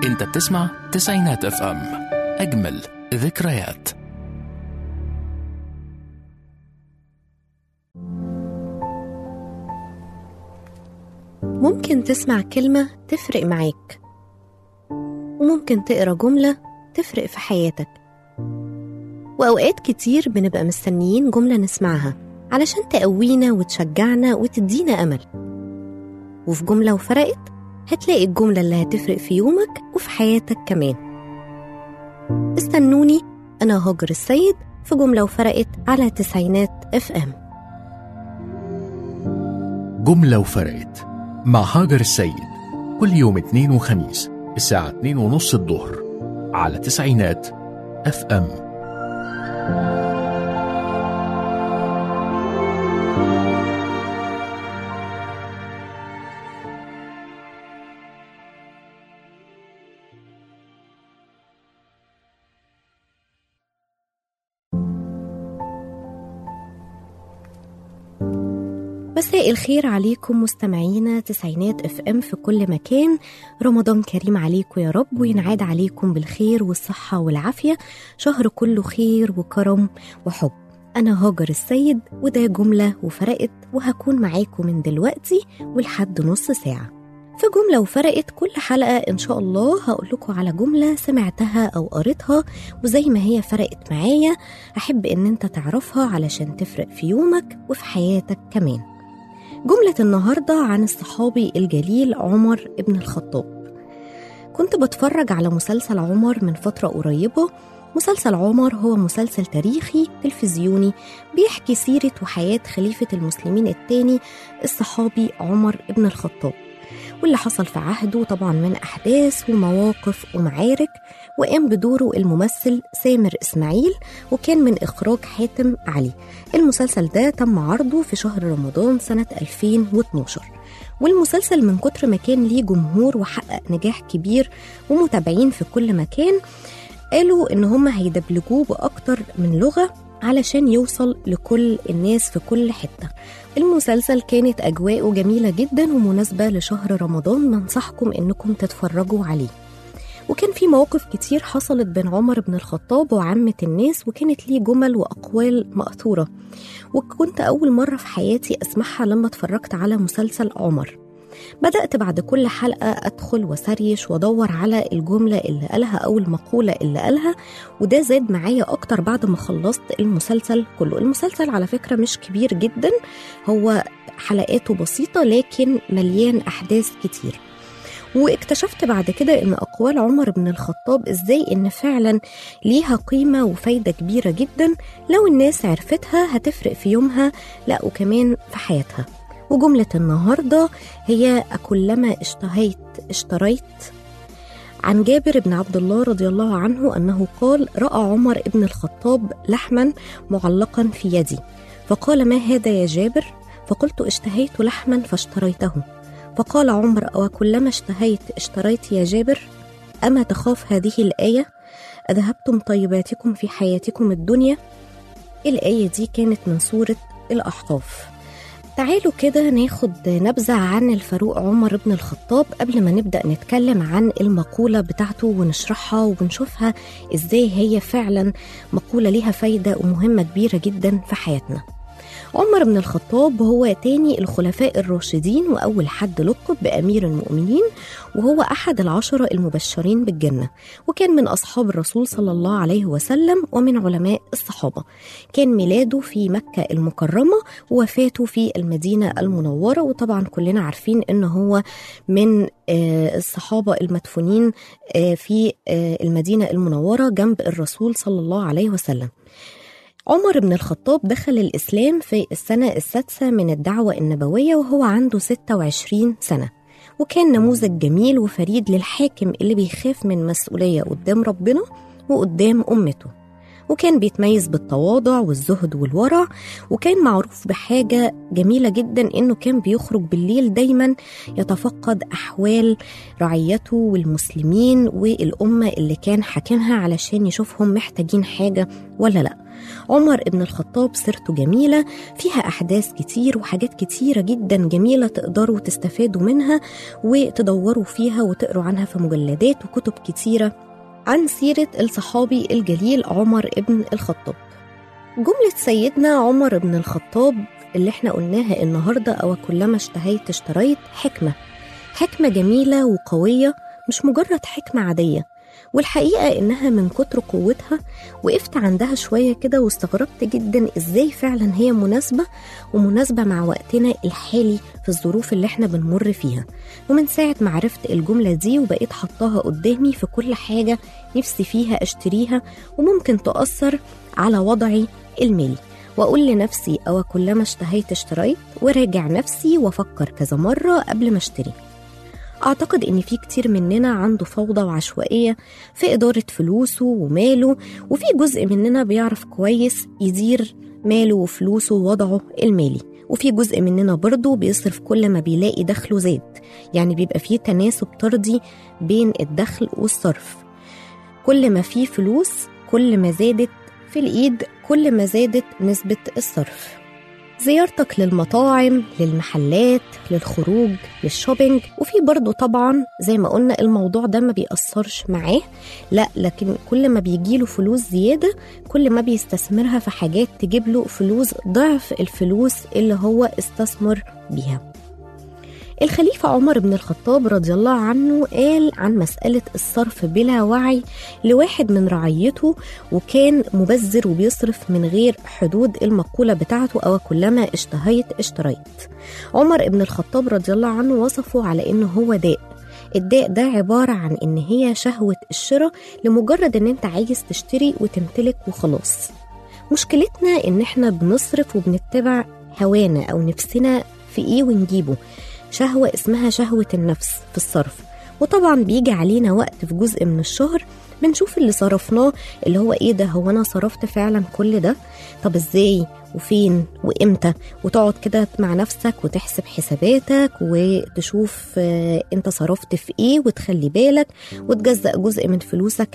انت بتسمع تسعينات اف ام اجمل ذكريات ممكن تسمع كلمة تفرق معاك وممكن تقرا جملة تفرق في حياتك وأوقات كتير بنبقى مستنيين جملة نسمعها علشان تقوينا وتشجعنا وتدينا أمل وفي جملة وفرقت هتلاقي الجملة اللي هتفرق في يومك وفي حياتك كمان استنوني أنا هاجر السيد في جملة وفرقت على تسعينات اف ام جملة وفرقت مع هاجر السيد كل يوم اثنين وخميس الساعة اتنين ونص الظهر على تسعينات اف ام مساء الخير عليكم مستمعينا تسعينات اف ام في كل مكان رمضان كريم عليكم يا رب وينعاد عليكم بالخير والصحة والعافية شهر كله خير وكرم وحب أنا هاجر السيد وده جملة وفرقت وهكون معاكم من دلوقتي ولحد نص ساعة في جملة وفرقت كل حلقة إن شاء الله هقول لكم على جملة سمعتها أو قريتها وزي ما هي فرقت معايا أحب إن أنت تعرفها علشان تفرق في يومك وفي حياتك كمان جملة النهاردة عن الصحابي الجليل عمر ابن الخطاب كنت بتفرج على مسلسل عمر من فترة قريبة مسلسل عمر هو مسلسل تاريخي تلفزيوني بيحكي سيرة وحياة خليفة المسلمين الثاني الصحابي عمر ابن الخطاب واللي حصل في عهده طبعا من أحداث ومواقف ومعارك وقام بدوره الممثل سامر إسماعيل وكان من إخراج حاتم علي المسلسل ده تم عرضه في شهر رمضان سنة 2012 والمسلسل من كتر ما كان ليه جمهور وحقق نجاح كبير ومتابعين في كل مكان قالوا إن هم هيدبلجوه بأكتر من لغة علشان يوصل لكل الناس في كل حتة المسلسل كانت أجواءه جميلة جدا ومناسبة لشهر رمضان ننصحكم إنكم تتفرجوا عليه وكان في مواقف كتير حصلت بين عمر بن الخطاب وعامة الناس وكانت ليه جمل وأقوال مأثورة وكنت أول مرة في حياتي أسمعها لما اتفرجت على مسلسل عمر بدأت بعد كل حلقة أدخل وسريش وأدور على الجملة اللي قالها أو المقولة اللي قالها وده زاد معايا أكتر بعد ما خلصت المسلسل كله المسلسل على فكرة مش كبير جدا هو حلقاته بسيطة لكن مليان أحداث كتير واكتشفت بعد كده ان اقوال عمر بن الخطاب ازاي ان فعلا ليها قيمه وفايده كبيره جدا لو الناس عرفتها هتفرق في يومها لا وكمان في حياتها وجمله النهارده هي اكلما اشتهيت اشتريت عن جابر بن عبد الله رضي الله عنه انه قال راى عمر بن الخطاب لحما معلقا في يدي فقال ما هذا يا جابر فقلت اشتهيت لحما فاشتريته فقال عمر أو كلما اشتهيت اشتريت يا جابر أما تخاف هذه الآية أذهبتم طيباتكم في حياتكم الدنيا الآية دي كانت من سورة الأحقاف تعالوا كده ناخد نبذة عن الفاروق عمر بن الخطاب قبل ما نبدأ نتكلم عن المقولة بتاعته ونشرحها ونشوفها إزاي هي فعلا مقولة ليها فايدة ومهمة كبيرة جدا في حياتنا عمر بن الخطاب هو تاني الخلفاء الراشدين وأول حد لقب بأمير المؤمنين وهو أحد العشرة المبشرين بالجنة وكان من أصحاب الرسول صلى الله عليه وسلم ومن علماء الصحابة كان ميلاده في مكة المكرمة ووفاته في المدينة المنورة وطبعا كلنا عارفين أنه هو من الصحابة المدفونين في المدينة المنورة جنب الرسول صلى الله عليه وسلم عمر بن الخطاب دخل الإسلام في السنة السادسة من الدعوة النبوية وهو عنده 26 سنة وكان نموذج جميل وفريد للحاكم اللي بيخاف من مسؤولية قدام ربنا وقدام أمته وكان بيتميز بالتواضع والزهد والورع وكان معروف بحاجة جميلة جدا إنه كان بيخرج بالليل دايما يتفقد أحوال رعيته والمسلمين والأمة اللي كان حاكمها علشان يشوفهم محتاجين حاجة ولا لأ عمر ابن الخطاب سيرته جميلة فيها أحداث كتير وحاجات كتيرة جدا جميلة تقدروا تستفادوا منها وتدوروا فيها وتقروا عنها في مجلدات وكتب كتيرة عن سيرة الصحابي الجليل عمر ابن الخطاب جملة سيدنا عمر بن الخطاب اللي احنا قلناها النهاردة أو كلما اشتهيت اشتريت حكمة حكمة جميلة وقوية مش مجرد حكمة عادية والحقيقة إنها من كتر قوتها وقفت عندها شوية كده واستغربت جدا إزاي فعلا هي مناسبة ومناسبة مع وقتنا الحالي في الظروف اللي احنا بنمر فيها ومن ساعة ما عرفت الجملة دي وبقيت حطاها قدامي في كل حاجة نفسي فيها أشتريها وممكن تأثر على وضعي المالي وأقول لنفسي أو كلما اشتهيت اشتريت وراجع نفسي وأفكر كذا مرة قبل ما اشتري أعتقد إن في كتير مننا عنده فوضى وعشوائية في إدارة فلوسه وماله وفي جزء مننا بيعرف كويس يدير ماله وفلوسه ووضعه المالي وفي جزء مننا برضه بيصرف كل ما بيلاقي دخله زاد يعني بيبقى فيه تناسب طردي بين الدخل والصرف كل ما فيه فلوس كل ما زادت في الإيد كل ما زادت نسبة الصرف زيارتك للمطاعم للمحلات للخروج للشوبينج وفي برضه طبعا زي ما قلنا الموضوع ده ما بيأثرش معاه لا لكن كل ما بيجيله فلوس زيادة كل ما بيستثمرها في حاجات تجيب له فلوس ضعف الفلوس اللي هو استثمر بيها الخليفة عمر بن الخطاب رضي الله عنه قال عن مسألة الصرف بلا وعي لواحد من رعيته وكان مبذر وبيصرف من غير حدود المقولة بتاعته أو كلما اشتهيت اشتريت عمر بن الخطاب رضي الله عنه وصفه على إنه هو داء الداء ده عبارة عن إن هي شهوة الشراء لمجرد إن أنت عايز تشتري وتمتلك وخلاص مشكلتنا إن إحنا بنصرف وبنتبع هوانا أو نفسنا في إيه ونجيبه شهوة اسمها شهوة النفس في الصرف وطبعا بيجي علينا وقت في جزء من الشهر بنشوف اللي صرفناه اللي هو ايه ده هو انا صرفت فعلا كل ده طب ازاي وفين وامتى وتقعد كده مع نفسك وتحسب حساباتك وتشوف آه، انت صرفت في ايه وتخلي بالك وتجزأ جزء من فلوسك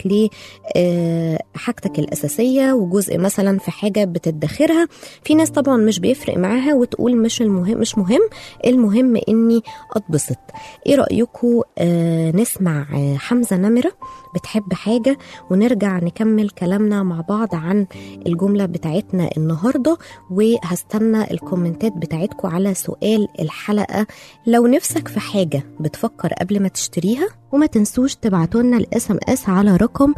لحاجتك الأساسية وجزء مثلا في حاجة بتدخرها في ناس طبعا مش بيفرق معاها وتقول مش المهم مش مهم المهم اني اتبسط ايه رأيكم آه نسمع آه حمزة نمرة بتحب حاجة ونرجع نكمل كلامنا مع بعض عن الجملة بتاعتنا النهاردة وهستنى الكومنتات بتاعتكم على سؤال الحلقة لو نفسك في حاجة بتفكر قبل ما تشتريها وما تنسوش تبعتوا لنا الاس ام اس على رقم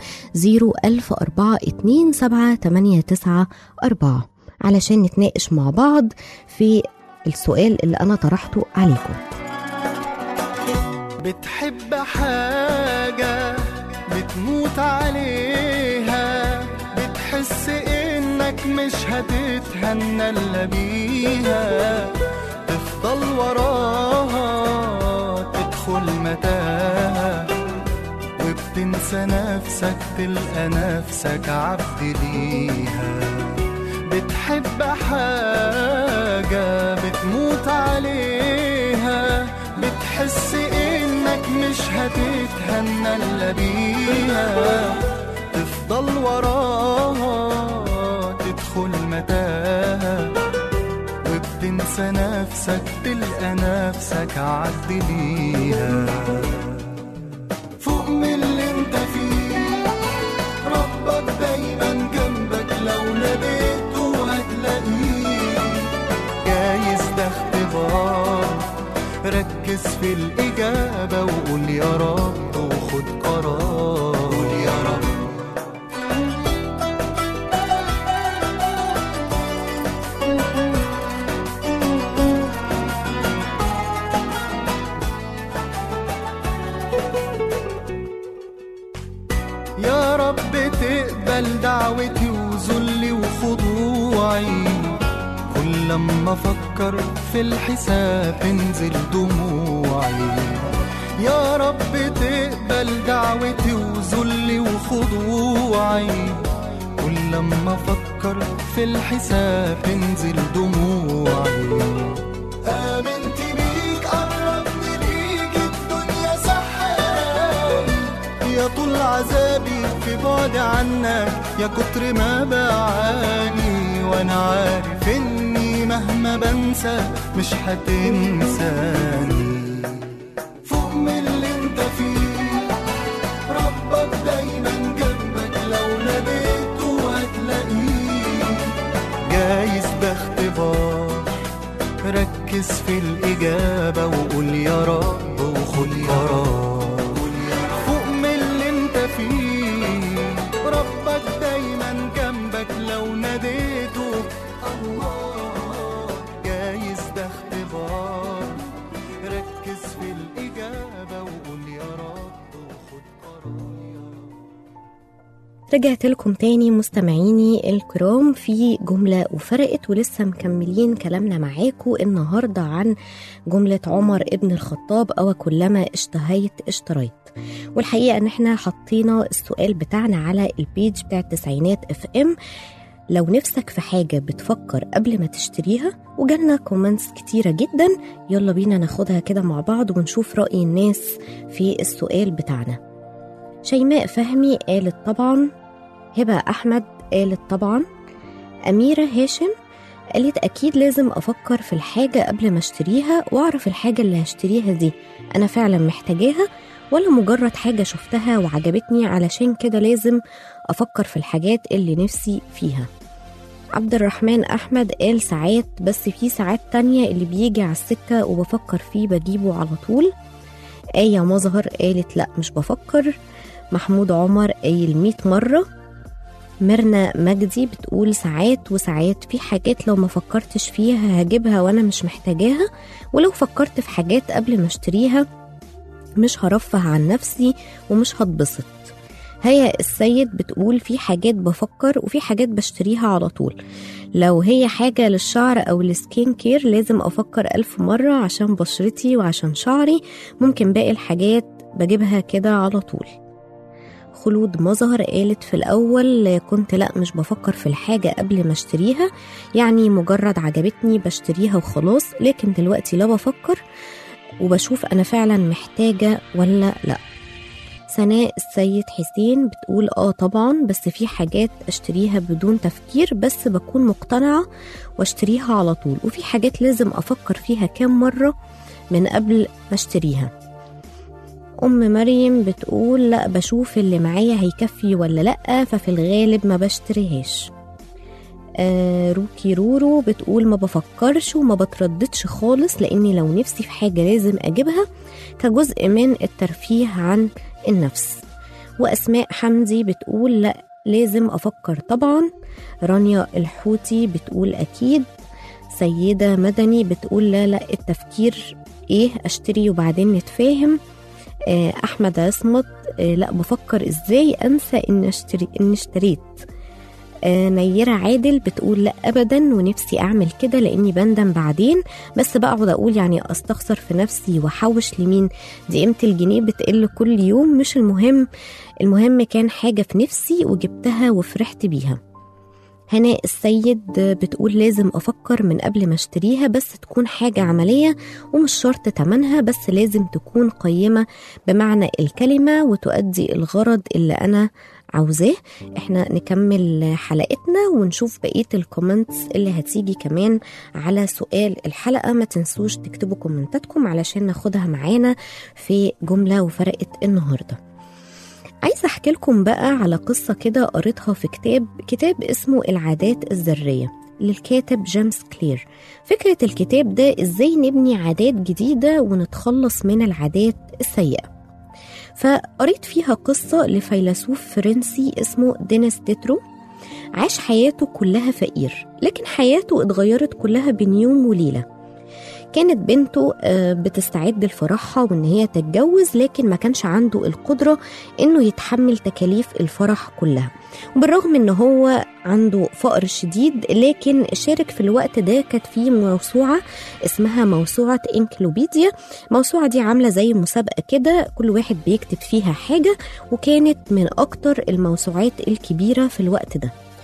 010427894 علشان نتناقش مع بعض في السؤال اللي انا طرحته عليكم بتحب حاجة بتموت عليها بتحس انك مش هتتهنى الا بيها تفضل وراها تدخل متاهة وبتنسى نفسك تلقى نفسك عبد ليها بتحب حاجة بتموت عليها بتحس انك مش هتتهنى الا بيها تفضل وراها تدخل متاهة وبتنسى نفسك تلقى نفسك عد ليها فوق من اللي انت فيه ربك دايما جنبك لو ناديته هتلاقيه جايز ده اختبار ركز في الإجابة وقول يا رب وخد قرار قول يا رب يا رب تقبل دعوتي وذلي وخضوعي كل لما افكر في الحساب تنزل دموعي يا رب تقبل دعوتي وذلي وخضوعي كل لما افكر في الحساب تنزل دموعي آمنت بيك قربني ليك الدنيا سحراني يا طول عذابي في بعد عنك يا كتر ما بعاني وانا عارف اني مهما بنسى مش هتنساني فوق من اللي انت فيه ربك دايما جنبك لو ناديته هتلاقيه جايز ده اختبار ركز في الإجابة وقول يا رب وخد قرار فوق من اللي انت فيه ربك دايما جنبك لو ناديته الله جايز ده اختبار ركز في الإجابة وقول يا رب وخد قرار يا رب رجعت لكم تاني مستمعيني الكرام في جملة وفرقت ولسه مكملين كلامنا معاكم النهاردة عن جملة عمر ابن الخطاب أو كلما اشتهيت اشتريت والحقيقة ان احنا حطينا السؤال بتاعنا على البيج بتاع التسعينات اف ام لو نفسك في حاجة بتفكر قبل ما تشتريها وجالنا كومنتس كتيرة جدا يلا بينا ناخدها كده مع بعض ونشوف رأي الناس في السؤال بتاعنا شيماء فهمي قالت طبعا هبة أحمد قالت طبعا أميرة هاشم قالت أكيد لازم أفكر في الحاجة قبل ما أشتريها وأعرف الحاجة اللي هشتريها دي أنا فعلا محتاجاها ولا مجرد حاجة شفتها وعجبتني علشان كده لازم أفكر في الحاجات اللي نفسي فيها عبد الرحمن أحمد قال ساعات بس في ساعات تانية اللي بيجي على السكة وبفكر فيه بجيبه على طول آية مظهر قالت لأ مش بفكر محمود عمر قايل 100 مرة ميرنا مجدي بتقول ساعات وساعات في حاجات لو ما فكرتش فيها هجيبها وانا مش محتاجاها ولو فكرت في حاجات قبل ما اشتريها مش هرفه عن نفسي ومش هتبسط هيا السيد بتقول في حاجات بفكر وفي حاجات بشتريها على طول لو هي حاجة للشعر أو السكين كير لازم أفكر ألف مرة عشان بشرتي وعشان شعري ممكن باقي الحاجات بجيبها كده على طول خلود مظهر قالت في الأول كنت لأ مش بفكر في الحاجة قبل ما اشتريها يعني مجرد عجبتني بشتريها وخلاص لكن دلوقتي لا بفكر وبشوف أنا فعلا محتاجة ولا لأ سناء السيد حسين بتقول اه طبعا بس في حاجات اشتريها بدون تفكير بس بكون مقتنعة واشتريها على طول وفي حاجات لازم افكر فيها كام مرة من قبل ما اشتريها أم مريم بتقول لا بشوف اللي معايا هيكفي ولا لأ ففي الغالب ما بشتريهاش آه روكي رورو بتقول ما بفكرش وما بترددش خالص لأني لو نفسي في حاجة لازم أجيبها كجزء من الترفيه عن النفس وأسماء حمدي بتقول لا لازم أفكر طبعا رانيا الحوتي بتقول أكيد سيدة مدني بتقول لا لا التفكير إيه أشتري وبعدين نتفاهم آه، أحمد عصمت آه، لا بفكر إزاي أنسى إن أشتري إن اشتريت آه، نيرة عادل بتقول لا ابدا ونفسي اعمل كده لاني بندم بعدين بس بقعد اقول يعني استخسر في نفسي واحوش لمين دي قيمه الجنيه بتقل كل يوم مش المهم المهم كان حاجه في نفسي وجبتها وفرحت بيها هناء السيد بتقول لازم أفكر من قبل ما اشتريها بس تكون حاجة عملية ومش شرط تمنها بس لازم تكون قيمة بمعنى الكلمة وتؤدي الغرض اللي أنا عاوزاه احنا نكمل حلقتنا ونشوف بقية الكومنتس اللي هتيجي كمان على سؤال الحلقة ما تنسوش تكتبوا كومنتاتكم علشان ناخدها معانا في جملة وفرقت النهارده عايزة أحكي لكم بقى على قصة كده قريتها في كتاب كتاب اسمه العادات الذرية للكاتب جيمس كلير فكرة الكتاب ده إزاي نبني عادات جديدة ونتخلص من العادات السيئة فقريت فيها قصة لفيلسوف فرنسي اسمه دينيس ديترو عاش حياته كلها فقير لكن حياته اتغيرت كلها بين يوم وليلة كانت بنته آه، بتستعد لفرحها وان هي تتجوز لكن ما كانش عنده القدرة انه يتحمل تكاليف الفرح كلها وبالرغم ان هو عنده فقر شديد لكن شارك في الوقت ده كانت في موسوعة اسمها موسوعة انكلوبيديا الموسوعة دي عاملة زي مسابقة كده كل واحد بيكتب فيها حاجة وكانت من أكتر الموسوعات الكبيرة في الوقت ده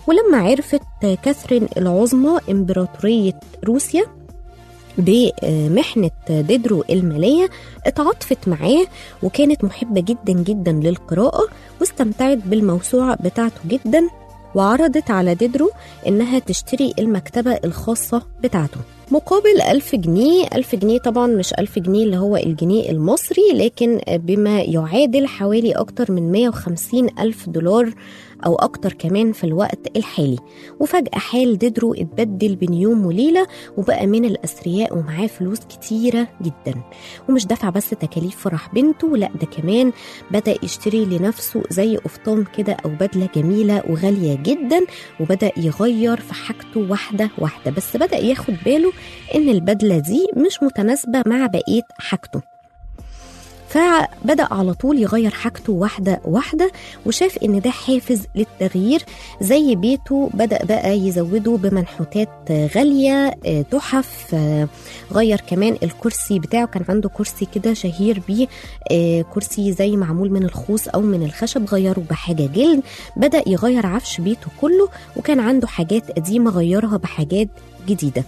ولما عرفت كاثرين العظمى إمبراطورية روسيا بمحنة ديدرو المالية اتعاطفت معاه وكانت محبة جدا جدا للقراءة واستمتعت بالموسوعة بتاعته جدا وعرضت على ديدرو إنها تشتري المكتبة الخاصة بتاعته مقابل ألف جنيه ألف جنيه طبعا مش ألف جنيه اللي هو الجنيه المصري لكن بما يعادل حوالي أكتر من 150 ألف دولار أو أكتر كمان في الوقت الحالي وفجأة حال ديدرو اتبدل بين يوم وليلة وبقى من الأثرياء ومعاه فلوس كتيرة جدا ومش دفع بس تكاليف فرح بنته لا ده كمان بدأ يشتري لنفسه زي قفطان كده أو بدلة جميلة وغالية جدا وبدأ يغير في حاجته واحدة واحدة بس بدأ ياخد باله إن البدلة دي مش متناسبة مع بقية حاجته فبدأ على طول يغير حاجته واحدة واحدة وشاف إن ده حافز للتغيير زي بيته بدأ بقى يزوده بمنحوتات غالية آه، تحف آه، غير كمان الكرسي بتاعه كان عنده كرسي كده شهير بيه آه، كرسي زي معمول من الخوص أو من الخشب غيره بحاجة جلد بدأ يغير عفش بيته كله وكان عنده حاجات قديمة غيرها بحاجات جديدة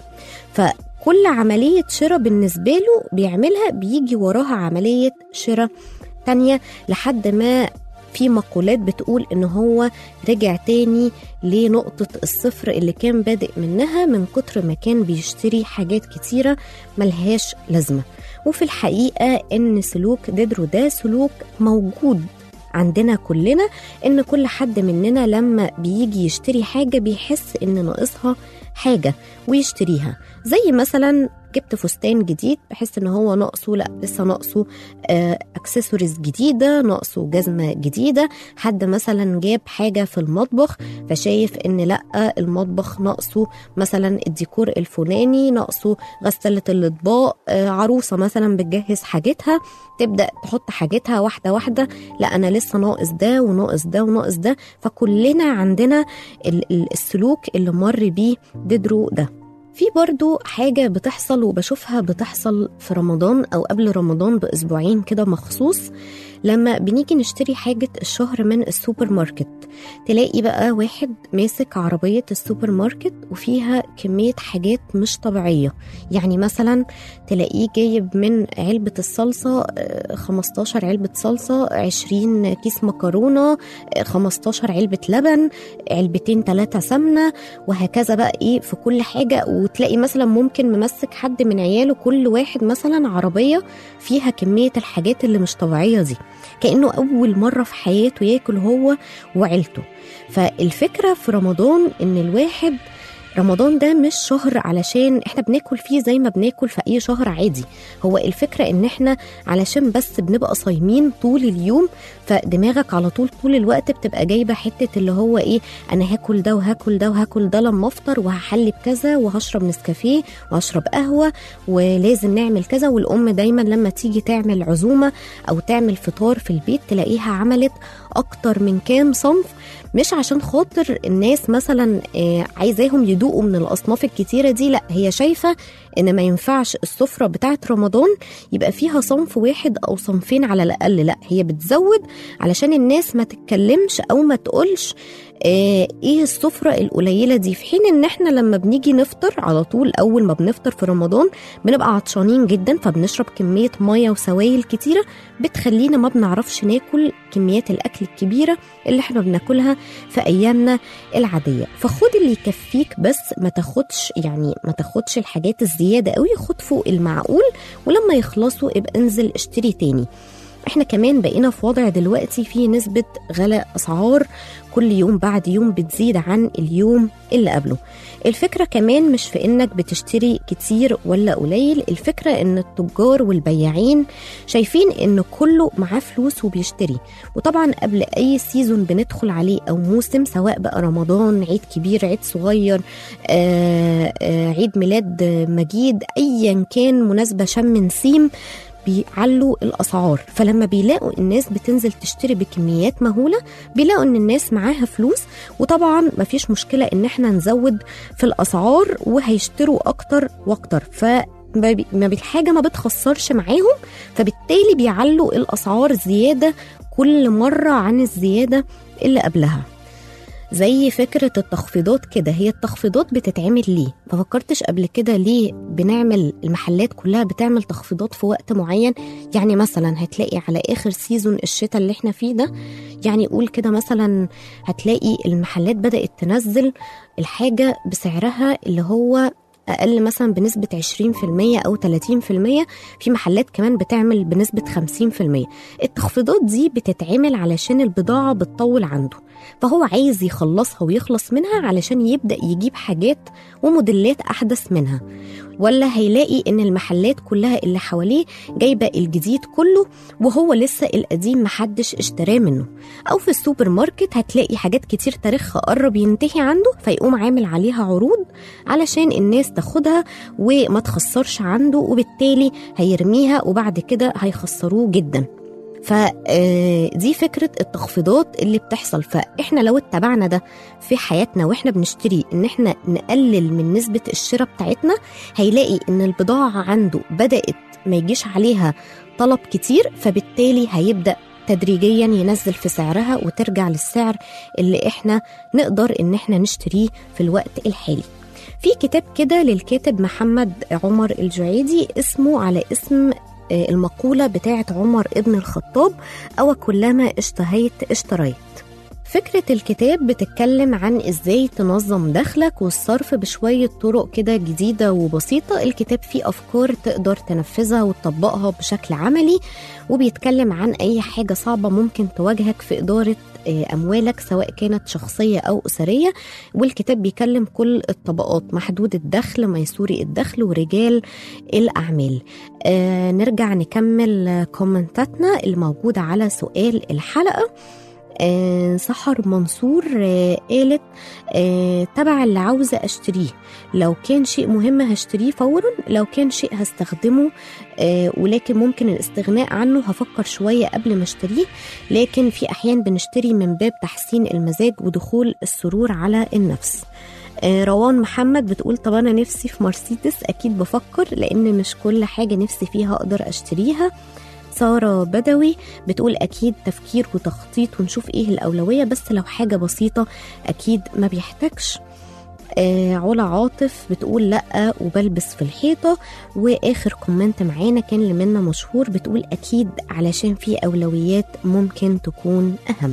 فكل عملية شراء بالنسبة له بيعملها بيجي وراها عملية شراء تانية لحد ما في مقولات بتقول ان هو رجع تاني لنقطة الصفر اللي كان بادئ منها من كتر ما كان بيشتري حاجات كتيرة ملهاش لازمة وفي الحقيقة ان سلوك ديدرو ده سلوك موجود عندنا كلنا ان كل حد مننا لما بيجي يشتري حاجة بيحس ان ناقصها حاجة ويشتريها زي مثلا جبت فستان جديد بحس ان هو ناقصه لا لسه ناقصه آه، اكسسوارز جديده ناقصه جزمه جديده حد مثلا جاب حاجه في المطبخ فشايف ان لا المطبخ ناقصه مثلا الديكور الفلاني ناقصه غساله الاطباق آه، عروسه مثلا بتجهز حاجتها تبدا تحط حاجتها واحده واحده لا انا لسه ناقص ده وناقص ده وناقص ده فكلنا عندنا ال- ال- السلوك اللي مر بيه ديدرو ده في برضو حاجة بتحصل وبشوفها بتحصل في رمضان أو قبل رمضان بأسبوعين كده مخصوص لما بنيجي نشتري حاجة الشهر من السوبر ماركت تلاقي بقى واحد ماسك عربية السوبر ماركت وفيها كمية حاجات مش طبيعية يعني مثلا تلاقيه جايب من علبة الصلصة آه، 15 علبة صلصة 20 كيس مكرونة آه، 15 علبة لبن علبتين ثلاثة سمنة وهكذا بقى ايه في كل حاجة وتلاقي مثلا ممكن ممسك حد من عياله كل واحد مثلا عربية فيها كمية الحاجات اللي مش طبيعية دي كأنه أول مرة في حياته ياكل هو وعيلته فالفكرة في رمضان إن الواحد رمضان ده مش شهر علشان احنا بناكل فيه زي ما بناكل في اي شهر عادي هو الفكرة ان احنا علشان بس بنبقى صايمين طول اليوم فدماغك على طول طول الوقت بتبقى جايبة حتة اللي هو ايه انا هاكل ده وهاكل ده وهاكل ده لما افطر وهحلي بكذا وهشرب نسكافيه وهشرب قهوة ولازم نعمل كذا والام دايما لما تيجي تعمل عزومة او تعمل فطار في البيت تلاقيها عملت اكتر من كام صنف مش عشان خاطر الناس مثلا آه، عايزاهم يدوقوا من الاصناف الكتيره دي لا هي شايفه ان ما ينفعش السفره بتاعت رمضان يبقى فيها صنف واحد او صنفين على الاقل لا هي بتزود علشان الناس ما تتكلمش او ما تقولش آه، ايه السفره القليله دي في حين ان احنا لما بنيجي نفطر على طول اول ما بنفطر في رمضان بنبقى عطشانين جدا فبنشرب كميه ميه وسوائل كتيره بتخلينا ما بنعرفش ناكل كميات الاكل الكبيره اللي احنا بناكلها في ايامنا العاديه فخد اللي يكفيك بس ما تاخدش يعني ما تاخدش الحاجات الزياده قوي خد فوق المعقول ولما يخلصوا ابقى انزل اشتري تاني احنا كمان بقينا في وضع دلوقتي في نسبة غلاء أسعار كل يوم بعد يوم بتزيد عن اليوم اللي قبله الفكرة كمان مش في انك بتشتري كتير ولا قليل الفكرة ان التجار والبياعين شايفين ان كله معاه فلوس وبيشتري وطبعا قبل اي سيزون بندخل عليه او موسم سواء بقى رمضان عيد كبير عيد صغير آه آه عيد ميلاد مجيد ايا كان مناسبة شم نسيم بيعلوا الاسعار فلما بيلاقوا الناس بتنزل تشتري بكميات مهوله بيلاقوا ان الناس معاها فلوس وطبعا مفيش مشكله ان احنا نزود في الاسعار وهيشتروا اكتر واكتر ف ما بي- ما بالحاجه ما بتخسرش معاهم فبالتالي بيعلوا الاسعار زياده كل مره عن الزياده اللي قبلها زي فكرة التخفيضات كده هي التخفيضات بتتعمل ليه ففكرتش قبل كده ليه بنعمل المحلات كلها بتعمل تخفيضات في وقت معين يعني مثلا هتلاقي على آخر سيزون الشتاء اللي احنا فيه ده يعني قول كده مثلا هتلاقي المحلات بدأت تنزل الحاجة بسعرها اللي هو أقل مثلا بنسبة 20% أو 30% في محلات كمان بتعمل بنسبة 50% التخفيضات دي بتتعمل علشان البضاعة بتطول عنده فهو عايز يخلصها ويخلص منها علشان يبدأ يجيب حاجات وموديلات أحدث منها ولا هيلاقي إن المحلات كلها اللي حواليه جايبة الجديد كله وهو لسه القديم محدش اشتراه منه أو في السوبر ماركت هتلاقي حاجات كتير تاريخها قرب ينتهي عنده فيقوم عامل عليها عروض علشان الناس تاخدها وما تخسرش عنده وبالتالي هيرميها وبعد كده هيخسروه جدا فدي فكرة التخفيضات اللي بتحصل فإحنا لو اتبعنا ده في حياتنا وإحنا بنشتري إن إحنا نقلل من نسبة الشراء بتاعتنا هيلاقي إن البضاعة عنده بدأت ما يجيش عليها طلب كتير فبالتالي هيبدأ تدريجيا ينزل في سعرها وترجع للسعر اللي إحنا نقدر إن إحنا نشتريه في الوقت الحالي في كتاب كده للكاتب محمد عمر الجعيدي اسمه على اسم المقولة بتاعت عمر ابن الخطاب أو كلما اشتهيت اشتريت فكرة الكتاب بتتكلم عن ازاي تنظم دخلك والصرف بشوية طرق كده جديدة وبسيطة الكتاب فيه أفكار تقدر تنفذها وتطبقها بشكل عملي وبيتكلم عن أي حاجة صعبة ممكن تواجهك في إدارة أموالك سواء كانت شخصية أو أسرية والكتاب بيكلم كل الطبقات محدود الدخل ميسوري الدخل ورجال الأعمال آه نرجع نكمل كومنتاتنا الموجودة على سؤال الحلقة آه سحر منصور آه قالت آه تبع اللي عاوزة أشتريه لو كان شيء مهم هشتريه فورا لو كان شيء هستخدمه آه ولكن ممكن الاستغناء عنه هفكر شوية قبل ما اشتريه لكن في أحيان بنشتري من باب تحسين المزاج ودخول السرور على النفس آه روان محمد بتقول طب انا نفسي في مرسيدس اكيد بفكر لان مش كل حاجه نفسي فيها اقدر اشتريها سارة بدوي بتقول أكيد تفكير وتخطيط ونشوف إيه الأولوية بس لو حاجة بسيطة أكيد ما بيحتاجش آه علا عاطف بتقول لأ وبلبس في الحيطة وآخر كومنت معانا كان لمنى مشهور بتقول أكيد علشان في أولويات ممكن تكون أهم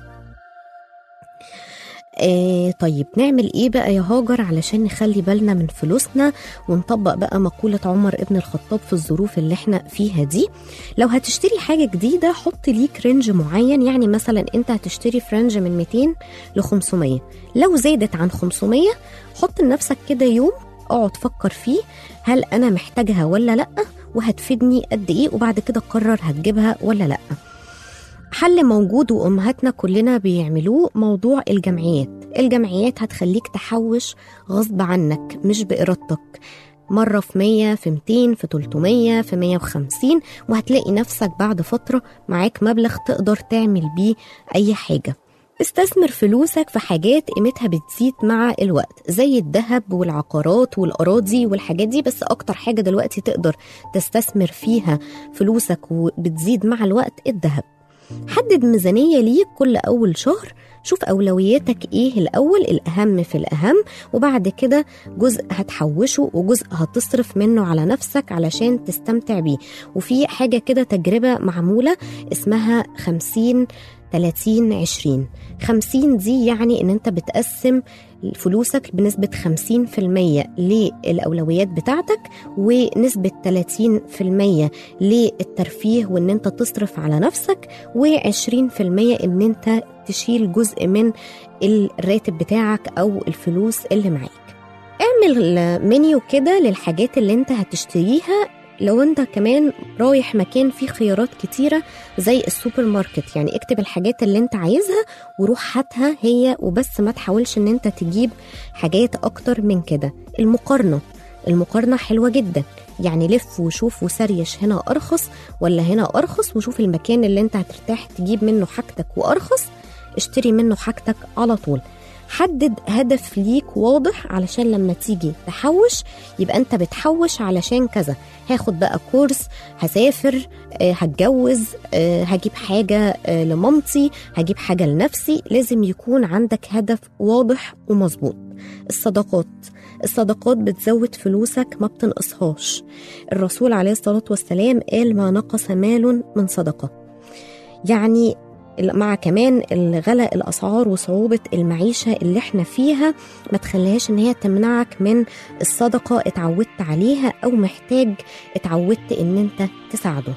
آه طيب نعمل ايه بقى يا هاجر علشان نخلي بالنا من فلوسنا ونطبق بقى مقولة عمر ابن الخطاب في الظروف اللي احنا فيها دي لو هتشتري حاجة جديدة حط ليك رينج معين يعني مثلا انت هتشتري في رينج من 200 ل 500 لو زادت عن 500 حط لنفسك كده يوم اقعد فكر فيه هل انا محتاجها ولا لا وهتفيدني قد ايه وبعد كده قرر هتجيبها ولا لا حل موجود وامهاتنا كلنا بيعملوه موضوع الجمعيات الجمعيات هتخليك تحوش غصب عنك مش بإرادتك مرة في 100 في 200 في 300 في 150 وهتلاقي نفسك بعد فترة معاك مبلغ تقدر تعمل بيه أي حاجة استثمر فلوسك في حاجات قيمتها بتزيد مع الوقت زي الذهب والعقارات والأراضي والحاجات دي بس أكتر حاجة دلوقتي تقدر تستثمر فيها فلوسك وبتزيد مع الوقت الذهب حدد ميزانية ليك كل أول شهر شوف أولوياتك إيه الأول الأهم في الأهم وبعد كده جزء هتحوشه وجزء هتصرف منه على نفسك علشان تستمتع بيه وفي حاجة كده تجربة معمولة اسمها 50 30 20 50 دي يعني ان انت بتقسم فلوسك بنسبة 50% للأولويات بتاعتك ونسبة 30% للترفيه وان انت تصرف على نفسك و20% ان انت تشيل جزء من الراتب بتاعك او الفلوس اللي معاك اعمل منيو كده للحاجات اللي انت هتشتريها لو انت كمان رايح مكان فيه خيارات كتيرة زي السوبر ماركت يعني اكتب الحاجات اللي انت عايزها وروح هاتها هي وبس ما تحاولش ان انت تجيب حاجات اكتر من كده المقارنة المقارنة حلوة جدا يعني لف وشوف وسريش هنا أرخص ولا هنا أرخص وشوف المكان اللي انت هترتاح تجيب منه حاجتك وأرخص اشتري منه حاجتك على طول حدد هدف ليك واضح علشان لما تيجي تحوش يبقى انت بتحوش علشان كذا هاخد بقى كورس هسافر آه، هتجوز آه، هجيب حاجة آه، لمامتي هجيب حاجة لنفسي لازم يكون عندك هدف واضح ومظبوط الصدقات الصدقات بتزود فلوسك ما بتنقصهاش الرسول عليه الصلاة والسلام قال ما نقص مال من صدقة يعني مع كمان الغلاء الاسعار وصعوبه المعيشه اللي احنا فيها ما تخليهاش ان هي تمنعك من الصدقه اتعودت عليها او محتاج اتعودت ان انت تساعده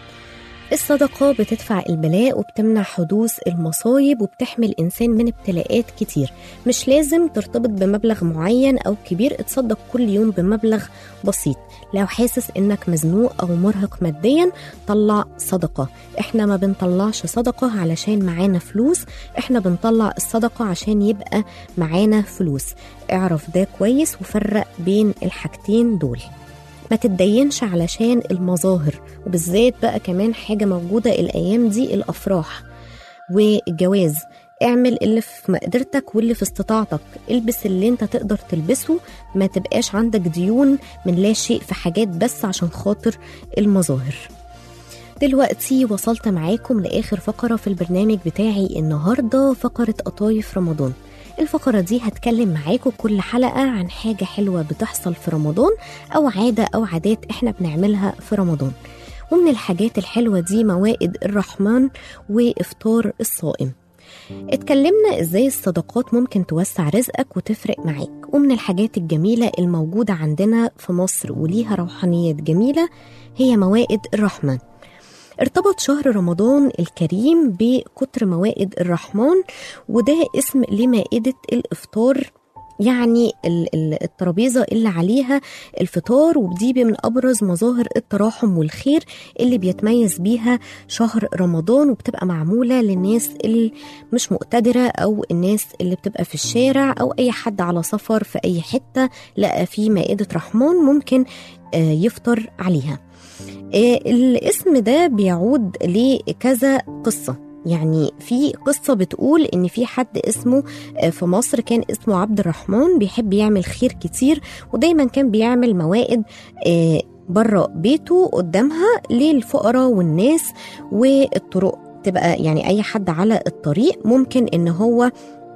الصدقة بتدفع البلاء وبتمنع حدوث المصايب وبتحمي الإنسان من ابتلاءات كتير مش لازم ترتبط بمبلغ معين أو كبير اتصدق كل يوم بمبلغ بسيط لو حاسس إنك مزنوق أو مرهق ماديا طلع صدقة إحنا ما بنطلعش صدقة علشان معانا فلوس إحنا بنطلع الصدقة عشان يبقى معانا فلوس اعرف ده كويس وفرق بين الحاجتين دول ما تتدينش علشان المظاهر وبالذات بقى كمان حاجة موجودة الأيام دي الأفراح والجواز اعمل اللي في مقدرتك واللي في استطاعتك البس اللي انت تقدر تلبسه ما تبقاش عندك ديون من لا شيء في حاجات بس عشان خاطر المظاهر دلوقتي وصلت معاكم لآخر فقرة في البرنامج بتاعي النهاردة فقرة قطايف رمضان الفقرة دي هتكلم معاكم كل حلقة عن حاجة حلوة بتحصل في رمضان أو عادة أو عادات إحنا بنعملها في رمضان ومن الحاجات الحلوة دي موائد الرحمن وإفطار الصائم اتكلمنا ازاي الصدقات ممكن توسع رزقك وتفرق معاك ومن الحاجات الجميلة الموجودة عندنا في مصر وليها روحانيات جميلة هي موائد الرحمن ارتبط شهر رمضان الكريم بكتر موائد الرحمن وده اسم لمائدة الإفطار يعني ال- ال- الترابيزة اللي عليها الفطار ودي من أبرز مظاهر التراحم والخير اللي بيتميز بيها شهر رمضان وبتبقى معمولة للناس اللي مش مقتدرة أو الناس اللي بتبقى في الشارع أو أي حد على سفر في أي حتة لقى في مائدة رحمن ممكن آه، يفطر عليها آه، الاسم ده بيعود لكذا قصة يعني في قصة بتقول إن في حد اسمه آه، في مصر كان اسمه عبد الرحمن بيحب يعمل خير كتير ودايما كان بيعمل موائد آه، بره بيته قدامها للفقراء والناس والطرق تبقى يعني أي حد على الطريق ممكن إن هو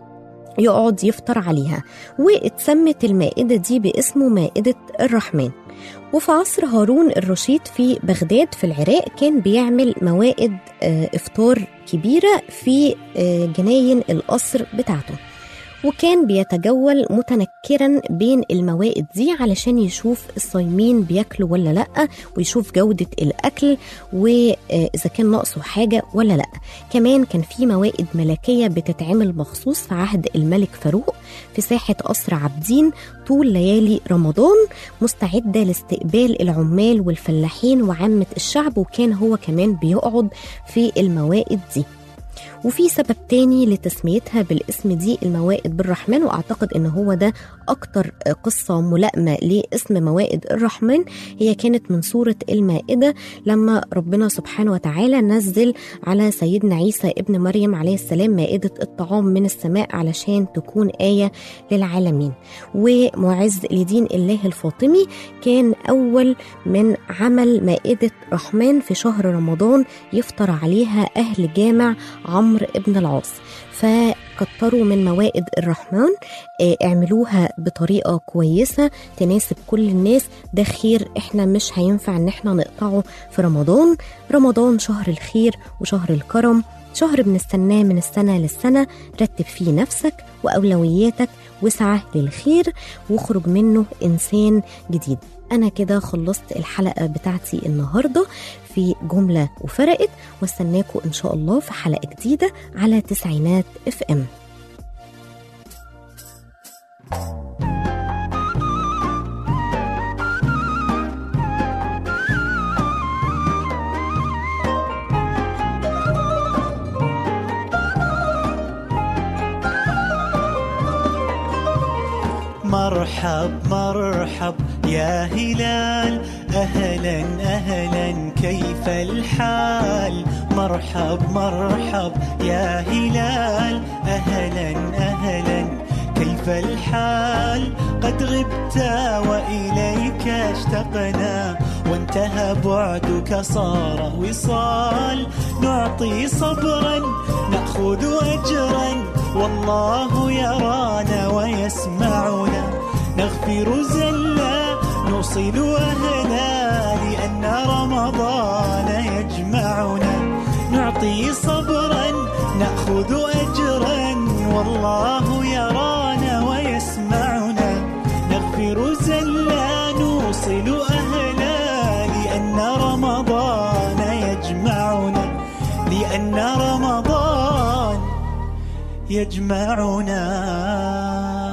يقعد يفطر عليها واتسمت المائدة دي باسمه مائدة الرحمن وفي عصر هارون الرشيد في بغداد في العراق كان بيعمل موائد آه، افطار كبيره في آه، جناين القصر بتاعته وكان بيتجول متنكرا بين الموائد دي علشان يشوف الصايمين بياكلوا ولا لا ويشوف جودة الأكل وإذا كان ناقصه حاجة ولا لا كمان كان في موائد ملكية بتتعمل مخصوص في عهد الملك فاروق في ساحة قصر عابدين طول ليالي رمضان مستعدة لاستقبال العمال والفلاحين وعامة الشعب وكان هو كمان بيقعد في الموائد دي وفي سبب تاني لتسميتها بالاسم دي الموائد بالرحمن واعتقد ان هو ده اكتر قصة ملائمة لاسم موائد الرحمن هي كانت من سورة المائدة لما ربنا سبحانه وتعالى نزل على سيدنا عيسى ابن مريم عليه السلام مائدة الطعام من السماء علشان تكون آية للعالمين ومعز لدين الله الفاطمي كان أول من عمل مائدة رحمن في شهر رمضان يفطر عليها أهل جامع عمرو ابن العاص فكتروا من موائد الرحمن آه، اعملوها بطريقة كويسة تناسب كل الناس ده خير احنا مش هينفع ان احنا نقطعه في رمضان رمضان شهر الخير وشهر الكرم شهر بنستناه من السنة للسنة رتب فيه نفسك وأولوياتك واسعى للخير واخرج منه إنسان جديد أنا كده خلصت الحلقة بتاعتي النهاردة في جملة وفرقت واستناكم إن شاء الله في حلقة جديدة على تسعينات اف ام مرحب مرحب يا هلال أهلا أهلا كيف الحال مرحب مرحب يا هلال أهلا أهلا كيف الحال قد غبت وإليك اشتقنا وانتهى بعدك صار وصال نعطي صبرا نأخذ أجرا والله يرانا ويسمعنا نغفر زلا نوصل أهلا لأن رمضان يجمعنا نعطي صبرا نأخذ أجرا والله يرانا ويسمعنا نغفر زلا نوصل أهلا لأن رمضان يجمعنا لأن رمضان يجمعنا